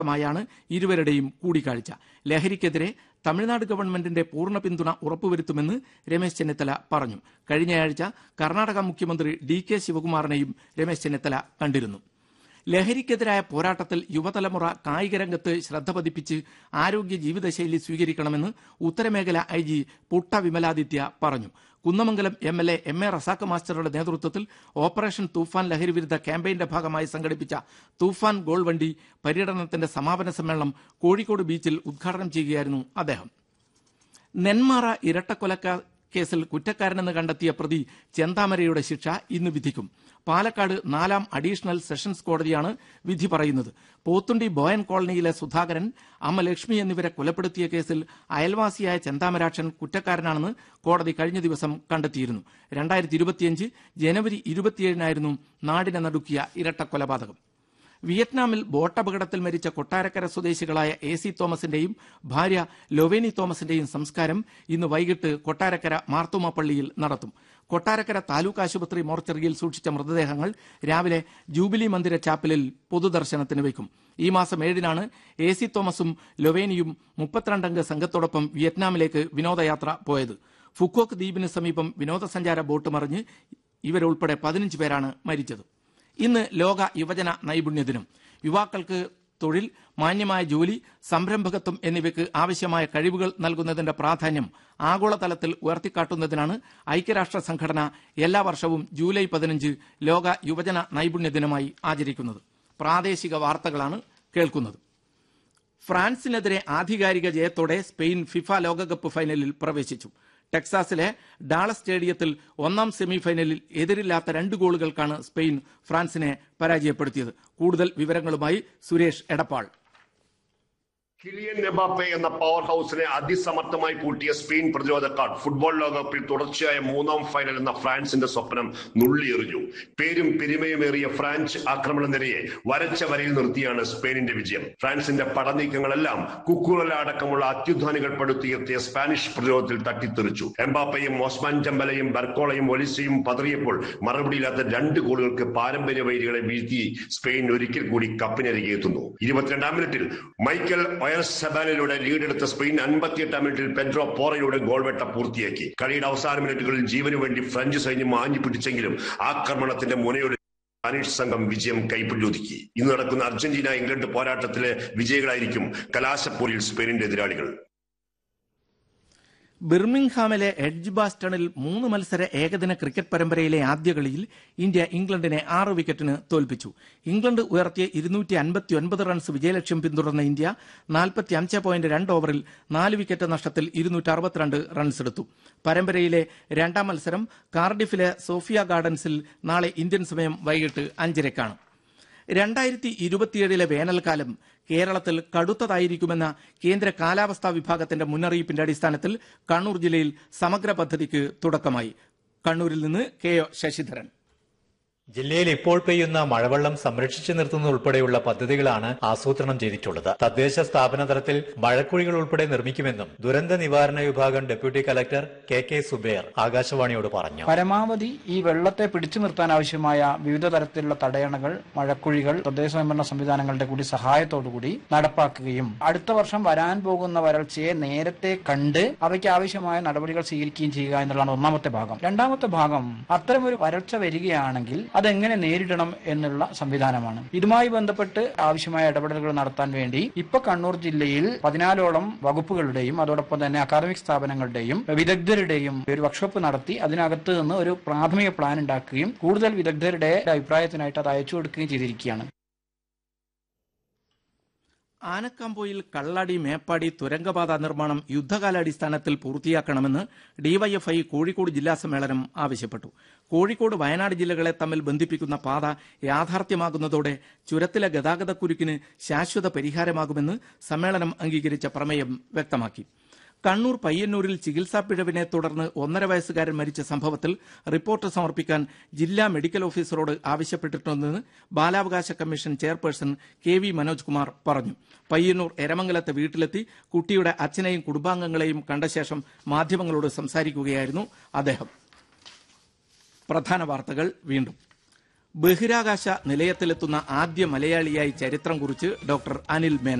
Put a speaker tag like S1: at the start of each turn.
S1: മായാണ് ഇരുവരുടെയും കൂടിക്കാഴ്ച ലഹരിക്കെതിരെ തമിഴ്നാട് ഗവൺമെന്റിന്റെ പൂർണ്ണ പിന്തുണ ഉറപ്പുവരുത്തുമെന്ന് രമേശ് ചെന്നിത്തല പറഞ്ഞു കഴിഞ്ഞയാഴ്ച കർണാടക മുഖ്യമന്ത്രി ഡി കെ ശിവകുമാറിനെയും രമേശ് ചെന്നിത്തല കണ്ടിരുന്നു ലഹരിക്കെതിരായ പോരാട്ടത്തിൽ യുവതലമുറ കായികരംഗത്ത് ശ്രദ്ധ പതിപ്പിച്ച് ആരോഗ്യ ജീവിതശൈലി സ്വീകരിക്കണമെന്ന് ഉത്തരമേഖല ഐ ജി പുട്ട വിമലാദിത്യ പറഞ്ഞു Kunnamangalam M L A M A Razak മാസ്റ്ററുടെ നേതൃത്വത്തിൽ ഓപ്പറേഷൻ തൂഫാൻ ലഹരി വിരുദ്ധ ക്യാമ്പയിന്റെ ഭാഗമായി സംഘടിപ്പിച്ച തൂഫാൻ ഗോൾ വണ്ടി പര്യടനത്തിന്റെ സമാപന സമ്മേളനം കോഴിക്കോട് ബീച്ചിൽ ഉദ്ഘാടനം ചെയ്യുകയായിരുന്നു അദ്ദേഹം നെന്മാറ ഇരട്ടക്കൊലക്ക കേസിൽ കുറ്റക്കാരനെന്ന് കണ്ടെത്തിയ പ്രതി ചെന്താമരയുടെ ശിക്ഷ ഇന്ന് വിധിക്കും പാലക്കാട് നാലാം അഡീഷണൽ സെഷൻസ് കോടതിയാണ് വിധി പറയുന്നത് പോത്തുണ്ടി ബോയൻ കോളനിയിലെ സുധാകരൻ അമ്മ ലക്ഷ്മി എന്നിവരെ കൊലപ്പെടുത്തിയ കേസിൽ അയൽവാസിയായ ചെന്താമരാക്ഷൻ കുറ്റക്കാരനാണെന്ന് കോടതി കഴിഞ്ഞ ദിവസം കണ്ടെത്തിയിരുന്നു രണ്ടായിരത്തി ഇരുപത്തിയഞ്ച് ജനുവരി ഇരുപത്തിയേഴിനായിരുന്നു നാടിനെ നടുക്കിയ ഇരട്ടക്കൊലപാതകം വിയറ്റ്നാമിൽ ബോട്ടപകടത്തിൽ മരിച്ച കൊട്ടാരക്കര സ്വദേശികളായ എ സി തോമസിന്റെയും ഭാര്യ ലൊവേനി തോമസിന്റെയും സംസ്കാരം ഇന്ന് വൈകിട്ട് കൊട്ടാരക്കര മാർത്തുമ പള്ളിയിൽ നടത്തും കൊട്ടാരക്കര താലൂക്ക് ആശുപത്രി മോർച്ചറിയിൽ സൂക്ഷിച്ച മൃതദേഹങ്ങൾ രാവിലെ ജൂബിലി മന്ദിര ചാപ്പലിൽ പൊതുദർശനത്തിന് വയ്ക്കും ഈ മാസം ഏഴിനാണ് എ സി തോമസും ലൊവേനിയും മുപ്പത്തിരണ്ടംഗ സംഘത്തോടൊപ്പം വിയറ്റ്നാമിലേക്ക് വിനോദയാത്ര പോയത് ഫുക്കോക്ക് ദ്വീപിന് സമീപം വിനോദസഞ്ചാര ബോട്ട് മറിഞ്ഞ് ഇവരുൾപ്പെടെ പതിനഞ്ച് പേരാണ് മരിച്ചത് ഇന്ന് ലോക യുവജന നൈപുണ്യ ദിനം യുവാക്കൾക്ക് തൊഴിൽ മാന്യമായ ജോലി സംരംഭകത്വം എന്നിവയ്ക്ക് ആവശ്യമായ കഴിവുകൾ നൽകുന്നതിന്റെ പ്രാധാന്യം ആഗോളതലത്തിൽ ഉയർത്തിക്കാട്ടുന്നതിനാണ് ഐക്യരാഷ്ട്ര സംഘടന എല്ലാ വർഷവും ജൂലൈ പതിനഞ്ച് ലോക യുവജന നൈപുണ്യ ദിനമായി ആചരിക്കുന്നത് പ്രാദേശിക വാർത്തകളാണ് കേൾക്കുന്നത് ഫ്രാൻസിനെതിരെ ആധികാരിക ജയത്തോടെ സ്പെയിൻ ഫിഫ ലോകകപ്പ് ഫൈനലിൽ പ്രവേശിച്ചു ടെക്സാസിലെ ഡാളസ് സ്റ്റേഡിയത്തിൽ ഒന്നാം സെമിഫൈനലിൽ എതിരില്ലാത്ത രണ്ട് ഗോളുകൾക്കാണ് സ്പെയിൻ ഫ്രാൻസിനെ പരാജയപ്പെടുത്തിയത് കൂടുതൽ വിവരങ്ങളുമായി സുരേഷ് എടപ്പാൾ
S2: കിലിയൻ നെബാപ്പെ എന്ന പവർ ഹൗസിനെ അതിസമർത്ഥമായി പൂട്ടിയ സ്പെയിൻ പ്രതിരോധക്കാർ ഫുട്ബോൾ ലോകകപ്പിൽ തുടർച്ചയായ മൂന്നാം ഫൈനൽ എന്ന ഫ്രാൻസിന്റെ സ്വപ്നം നുള്ളിയെറിഞ്ഞു പേരും പെരുമയുമേറിയ ഫ്രാൻസ് ആക്രമണ നിരയെ വരച്ച വരയിൽ നിർത്തിയാണ് സ്പെയിനിന്റെ വിജയം ഫ്രാൻസിന്റെ പടനീക്കങ്ങളെല്ലാം കുക്കുറല അടക്കമുള്ള അത്യുധാനികൾ പടുത്തുയർത്തിയ സ്പാനിഷ് പ്രതിരോധത്തിൽ തട്ടിത്തെറിച്ചു എംബാപ്പയും ഓസ്മാൻ ജമ്പലയും ബർക്കോളയും ഒലിസയും പതറിയപ്പോൾ മറുപടിയില്ലാത്ത രണ്ട് ഗോളുകൾക്ക് പാരമ്പര്യ വൈരികളെ വീഴ്ത്തി സ്പെയിൻ ഒരിക്കൽ കൂടി കപ്പിനരികെ എത്തുന്നു ഇരുപത്തിരണ്ടാം മിനിറ്റിൽ മൈക്കൽ ഒയർ സെബാനിലൂടെ ലീഡെടുത്ത സ്പെയിൻ അൻപത്തിയെട്ടാം മിനിറ്റിൽ പെഡ്രോ പോറയുടെ ഗോൾ വേട്ട പൂർത്തിയാക്കി കളിയുടെ അവസാന മിനിറ്റുകളിൽ ജീവനു വേണ്ടി ഫ്രഞ്ച് സൈന്യം ആഞ്ഞു പിടിച്ചെങ്കിലും ആക്രമണത്തിന്റെ മുനയുടെ സ്പാനിഷ് സംഘം വിജയം കൈപ്പിടിയൊതുക്കി ഇന്ന് നടക്കുന്ന അർജന്റീന ഇംഗ്ലണ്ട് പോരാട്ടത്തിലെ വിജയികളായിരിക്കും കലാശപ്പോരിൽ സ്പെയിനിന്റെ എതിരാളികൾ
S1: ബിർമിംഗ്ഹാമിലെ എഡ്ജ് ബാസ്റ്റണിൽ മൂന്ന് മത്സര ഏകദിന ക്രിക്കറ്റ് പരമ്പരയിലെ ആദ്യ കളിയിൽ ഇന്ത്യ ഇംഗ്ലണ്ടിനെ ആറ് വിക്കറ്റിന് തോൽപ്പിച്ചു ഇംഗ്ലണ്ട് ഉയർത്തിയ ഇരുന്നൂറ്റി അൻപത്തി ഒൻപത് റൺസ് വിജയലക്ഷ്യം പിന്തുടർന്ന ഇന്ത്യ നാൽപ്പത്തി അഞ്ച് പോയിന്റ് രണ്ട് ഓവറിൽ നാല് വിക്കറ്റ് നഷ്ടത്തിൽ ഇരുന്നൂറ്റി അറുപത്തിരണ്ട് റൺസ് എടുത്തു പരമ്പരയിലെ രണ്ടാം മത്സരം കാർഡിഫിലെ സോഫിയ ഗാർഡൻസിൽ നാളെ ഇന്ത്യൻ സമയം വൈകിട്ട് അഞ്ചരക്കാണ് രണ്ടായിരത്തി ഇരുപത്തിയേഴിലെ വേനൽക്കാലം കേരളത്തിൽ കടുത്തതായിരിക്കുമെന്ന കേന്ദ്ര കാലാവസ്ഥാ വിഭാഗത്തിന്റെ മുന്നറിയിപ്പിന്റെ അടിസ്ഥാനത്തിൽ കണ്ണൂർ ജില്ലയിൽ സമഗ്ര പദ്ധതിക്ക് തുടക്കമായി കണ്ണൂരിൽ നിന്ന് കെ ഒ ശശിധരൻ
S3: ജില്ലയിൽ ഇപ്പോൾ പെയ്യുന്ന മഴവെള്ളം സംരക്ഷിച്ചു നിർത്തുന്നത് ഉൾപ്പെടെയുള്ള പദ്ധതികളാണ് ആസൂത്രണം ചെയ്തിട്ടുള്ളത് തദ്ദേശ സ്ഥാപന തലത്തിൽ മഴക്കുഴികൾ ഉൾപ്പെടെ നിർമ്മിക്കുമെന്നും ദുരന്ത നിവാരണ വിഭാഗം deputy collector K K Zuber ആകാശവാണിയോട് പറഞ്ഞു
S4: പരമാവധി ഈ വെള്ളത്തെ പിടിച്ചു നിർത്താൻ ആവശ്യമായ വിവിധ തരത്തിലുള്ള തടയണകൾ മഴക്കുഴികൾ തദ്ദേശ സ്വയംഭരണ സംവിധാനങ്ങളുടെ കൂടി സഹായത്തോടുകൂടി നടപ്പാക്കുകയും അടുത്ത വർഷം വരാൻ പോകുന്ന വരൾച്ചയെ നേരത്തെ കണ്ട് അവയ്ക്ക് ആവശ്യമായ നടപടികൾ സ്വീകരിക്കുകയും ചെയ്യുക എന്നുള്ളതാണ് ഒന്നാമത്തെ ഭാഗം രണ്ടാമത്തെ ഭാഗം അത്തരമൊരു വരൾച്ച വരികയാണെങ്കിൽ അതെങ്ങനെ നേരിടണം എന്നുള്ള സംവിധാനമാണ് ഇതുമായി ബന്ധപ്പെട്ട് ആവശ്യമായ ഇടപെടലുകൾ നടത്താൻ വേണ്ടി ഇപ്പൊ കണ്ണൂർ ജില്ലയിൽ പതിനാലോളം വകുപ്പുകളുടെയും അതോടൊപ്പം തന്നെ അക്കാദമിക് സ്ഥാപനങ്ങളുടെയും വിദഗ്ധരുടെയും ഒരു വർക്ക്ഷോപ്പ് നടത്തി അതിനകത്ത് നിന്ന് ഒരു പ്രാഥമിക പ്ലാൻ ഉണ്ടാക്കുകയും കൂടുതൽ വിദഗ്ധരുടെ അഭിപ്രായത്തിനായിട്ട് അത് അയച്ചു കൊടുക്കുകയും ചെയ്തിരിക്കുകയാണ്
S1: ആനക്കാമ്പോയിൽ കള്ളാടി മേപ്പാടി തുരങ്കപാത നിർമ്മാണം യുദ്ധകാലാടിസ്ഥാനത്തിൽ പൂർത്തിയാക്കണമെന്ന് ഡിവൈഎഫ്ഐ കോഴിക്കോട് ജില്ലാ സമ്മേളനം ആവശ്യപ്പെട്ടു കോഴിക്കോട് വയനാട് ജില്ലകളെ തമ്മിൽ ബന്ധിപ്പിക്കുന്ന പാത യാഥാർത്ഥ്യമാകുന്നതോടെ ചുരത്തിലെ ഗതാഗതക്കുരുക്കിന് ശാശ്വത പരിഹാരമാകുമെന്ന് സമ്മേളനം അംഗീകരിച്ച പ്രമേയം വ്യക്തമാക്കി കണ്ണൂർ പയ്യന്നൂരിൽ ചികിത്സാ പിഴവിനെ തുടർന്ന് ഒന്നര വയസ്സുകാരൻ മരിച്ച സംഭവത്തിൽ റിപ്പോർട്ട് സമർപ്പിക്കാൻ ജില്ലാ മെഡിക്കൽ ഓഫീസറോട് ആവശ്യപ്പെട്ടിട്ടുണ്ടെന്ന് ബാലാവകാശ commission chairperson K V Manoj Kumar പറഞ്ഞു പയ്യന്നൂർ എരമംഗലത്തെ വീട്ടിലെത്തി കുട്ടിയുടെ അച്ഛനെയും കുടുംബാംഗങ്ങളെയും കണ്ട ശേഷം മാധ്യമങ്ങളോട് സംസാരിക്കുകയായിരുന്നു അദ്ദേഹം പ്രധാന വാർത്തകൾ വീണ്ടും ബഹിരാകാശ നിലയത്തിലെത്തുന്ന ആദ്യ മലയാളിയായി ചരിത്രം കുറിച്ച് ഡോക്ടർ അനിൽ മേനോൻ